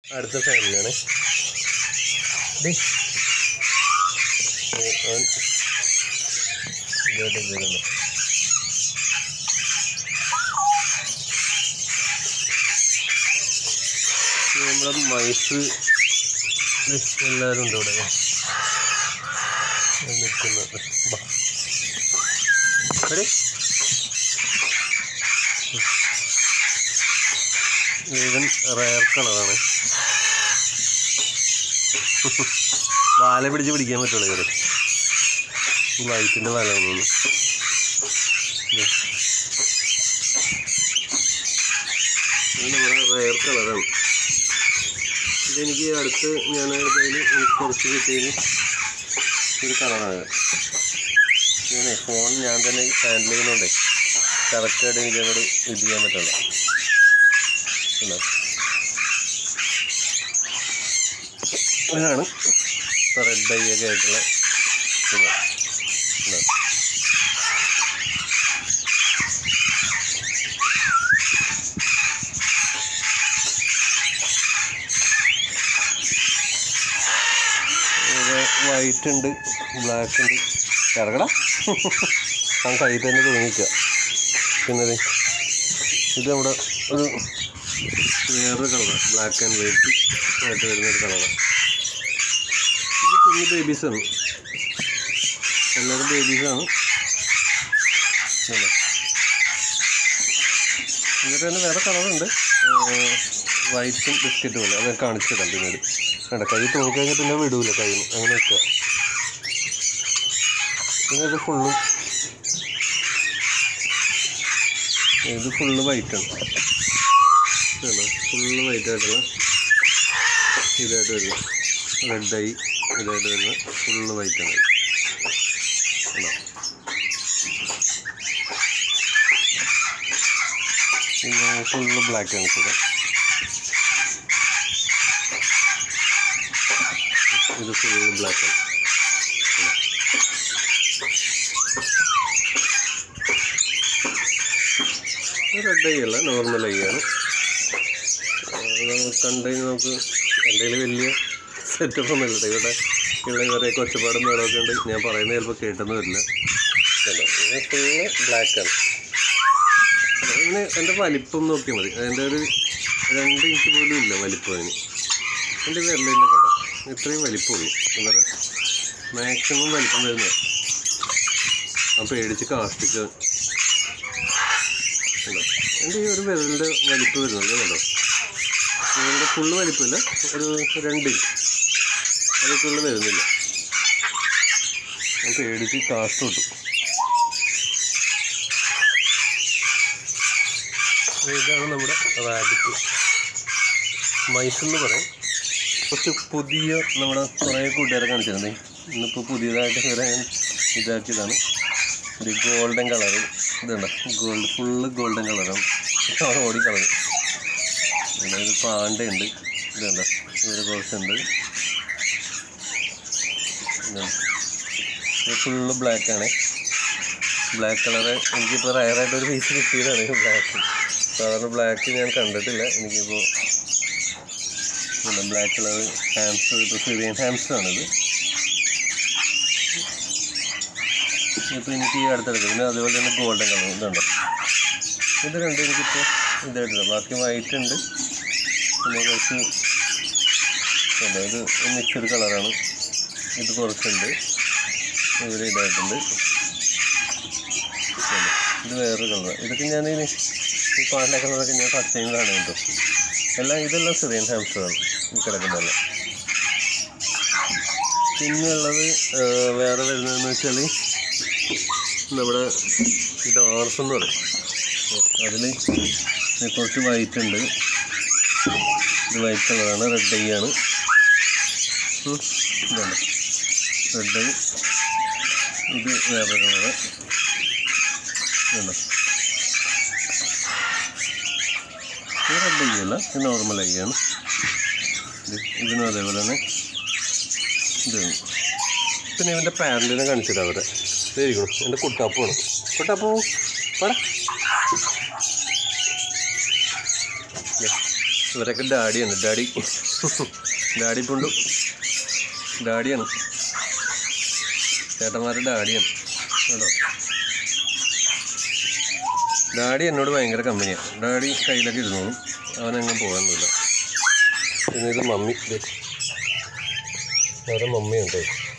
അടുത്ത ഫാമിലിയാണ് ഡേ അവൻ ഇങ്ങോട്ട് വരുന്നു ഇത് നമ്മുടെ മൈസ് എല്ലാവരും ഉണ്ട് ഇവിടെ നിൽക്കുന്നത് ബാ എടേ ഇവൻ റയർ കളറാണ് വാല പിടിച്ച് പിടിക്കാൻ പറ്റുള്ളൂ ഇവര് വൈറ്റിൻ്റെ വല തോന്നുന്നു ഇത് നമ്മുടെ റയർ കളറാണ് ഇതെനിക്ക് അടുത്ത് ഞാൻ എടുത്തതിൽ എനിക്ക് കുറച്ച് കിട്ടിയതിൽ ഒരു കളറാണ് ഞാനേ ഫോൺ ഞാൻ തന്നെ ഹാൻഡിൽ ചെയ്യുന്നുണ്ടേ കറക്റ്റായിട്ട് എനിക്ക് അങ്ങോട്ട് ഇത് ചെയ്യാൻ പറ്റുള്ളൂ ഉണ്ടോ ഇതാണ് റെഡ് ഡൈ ഒക്കെ ആയിട്ടുള്ള ഇത് ഉണ്ടോ വൈറ്റ് ഉണ്ട് ബ്ലാക്ക് ഉണ്ട് ഇറങ്ങടാ ആ കൈ തന്നെ തോന്നിക്കുക പിന്നെ ദേ, ഇത് നമ്മുടെ ഒരു വേറൊരു കളറാണ് ബ്ലാക്ക് ആൻഡ് വൈറ്റ് ആയിട്ട് വരുന്നൊരു കളറാണ് ഇത് കുഞ്ഞു ബേബീസാണ് എല്ലാവരും ബേബീസാണ് എന്നിട്ട് തന്നെ വേറെ കളറുണ്ട് വൈറ്റും ബിസ്ക്കറ്റും പോലെ അത് കാണിച്ചിടാം പിന്നീട് വേണ്ട കൈ തോന്നിക്കഴിഞ്ഞാൽ പിന്നെ വിടൂല കൈ അങ്ങനെ വെക്കുക പിന്നെ ഇത് ഫുള്ളും ഇത് ഫുള്ള് വൈറ്റാണ് ഫുള്ള് വൈറ്റ് ആയിട്ടുള്ള ഇതായിട്ട് വരുന്നത് റെഡ് ഐ ഇതായിട്ട് വരുന്നത് ഫുള്ള് വൈറ്റാണ് കണ്ടോ പിന്നെ ഫുള്ള് ബ്ലാക്ക് ആണ് ഇത് ഇത് ഫുള്ള് ബ്ലാക്ക് ആണ് റെഡ് ഐ അല്ല നോർമൽ ഐ ആണ് കണ്ടു കഴിഞ്ഞാൽ നമുക്ക് എൻ്റെ കയ്യിൽ വലിയ സെറ്റപ്പ് ഒന്നും ഇല്ല ഇവിടെ ഉള്ള ഇവരെയൊക്കെ ഒച്ചപ്പാടും മേളമൊക്കെ ഉണ്ട് ഞാൻ പറയുന്നത് ചിലപ്പോൾ കേട്ടെന്ന് വരില്ല കണ്ടോ ഇത് ഫുള്ള് ബ്ലാക്കാണ് അതിന് എൻ്റെ വലിപ്പം നോക്കിയാൽ മതി അതിൻ്റെ ഒരു രണ്ട് ഇഞ്ച് പോലും ഇല്ല വലിപ്പം അതിന് എൻ്റെ വിരലിൻ്റെ കണ്ടോ ഇത്രയും വലിപ്പമുള്ളൂ ഇവരെ മാക്സിമം വലിപ്പം വരുന്നത് ഞാൻ പേടിച്ച് കാഷ്ടിക്കുക കണ്ടോ എൻ്റെ ഈ ഒരു വിരലിൻ്റെ വലിപ്പം വരുന്നത് കണ്ടോ ഇതിൻ്റെ ഫുള്ള് വലിപ്പമില്ല ഒരു രണ്ട് ഇഞ്ച് അതിൽ ഫുള്ള് വരുന്നില്ല ഞാൻ പേടിച്ച് കാഷ്ട കിട്ടും ഇതാണ് നമ്മുടെ റാബിറ്റ് മൈസ് എന്ന് പറയും കുറച്ച് പുതിയ നമ്മുടെ കുറേ കൂട്ടുകാരെ കാണിച്ചിരുന്നേ ഇന്നിപ്പോൾ പുതിയതായിട്ട് ഇവരെ ഞാൻ ഇതാക്കിയതാണ് ഇത് ഗോൾഡൻ കളറ് ഇതുണ്ട് ഗോൾഡ് ഫുള്ള് ഗോൾഡൻ കളറാണ് അവിടെ ഓടി കളറ് ഇവിടെ ഒരു പാണ്ടയുണ്ട് ഇതുണ്ട് ഇവിടെ കുറച്ചുണ്ട് ഇതുണ്ട്. ഇത് ഫുള്ള് ബ്ലാക്ക് ആണ് ബ്ലാക്ക് കളറ് എനിക്കിപ്പോൾ റയറായിട്ട് ഒരു പീസ് കിട്ടിയതാണ് ബ്ലാക്ക് സാധാരണ ബ്ലാക്ക് ഞാൻ കണ്ടിട്ടില്ല എനിക്കിപ്പോൾ ബ്ലാക്ക് കളർ ഹാംസ് ഇപ്പോൾ സിറിയൻ ഹാംസ് ആണിത് ഇപ്പോൾ എനിക്ക് ഈ അടുത്തെടുക്കും പിന്നെ അതുപോലെ തന്നെ ഗോൾഡൻ കളർ ഇതുണ്ടോ ഇത് രണ്ടും എനിക്കിപ്പോൾ ഇതായിട്ടില്ല ബാക്കി വൈറ്റ് ഉണ്ട് പിന്നെ കുറച്ച് പിന്നെ ഇത് മിക്സഡ് കളറാണ് ഇത് കുറച്ചുണ്ട് ഇവർ ഇതായിട്ടുണ്ട് ഇതുണ്ട്. ഇത് വേറൊരു കളറാണ് ഇതൊക്കെ ഞാൻ ഈ ഈ പാണ്ട കളറൊക്കെ ഞാൻ ഫസ്റ്റ് ടൈം കാണും കേട്ടോ എല്ലാം ഇതെല്ലാം സിറിയൻ ഹാംസ്റ്ററാണ് ഈ കിടക്കുന്നതല്ല പിന്നെ ഉള്ളത് ആ, വേറെ വരുന്നതെന്ന് വെച്ചാൽ നമ്മുടെ ഡോർഫ് എന്ന് പറയും അതിൽ കുറച്ച് വൈറ്റ് ഉണ്ട് ഇത് വൈറ്റ് കളറാണ് റെഡ് ഐ ആണ് ഉം, ഇതാണ് റെഡ് ഐ ഇത് വേറെ കളറ് ഇതുണ്ടോ ഇത് റെഡ് ഐ അല്ല ഇത് നോർമൽ ഐ ആണ് ഇത് ഇതിനും അതേപോലെ തന്നെ ഇത് പിന്നെ ഇവൻ്റെ പാരൻറ്റിനെ കാണിച്ചിട്ട് അവരെ ഇരിക്കണം എൻ്റെ കുട്ടാപ്പാണ് കുട്ടാപ്പോ പടാ ഇവരൊക്കെ ഡാഡിയാണ് ഡാഡി ഡാഡി പുണ്ടു ഡാഡിയാണ് ചേട്ടന്മാരുടെ ഡാഡിയാണ് കേട്ടോ ഡാഡി എന്നോട് ഭയങ്കര കമ്പനിയാണ് ഡാഡി കയ്യിലൊക്കെ ഇരുന്നോളും അവനെങ്ങും പോകാനൊന്നുമില്ല പിന്നെ ഇത് മമ്മി ദേ. വേറെ മമ്മിയുണ്ട്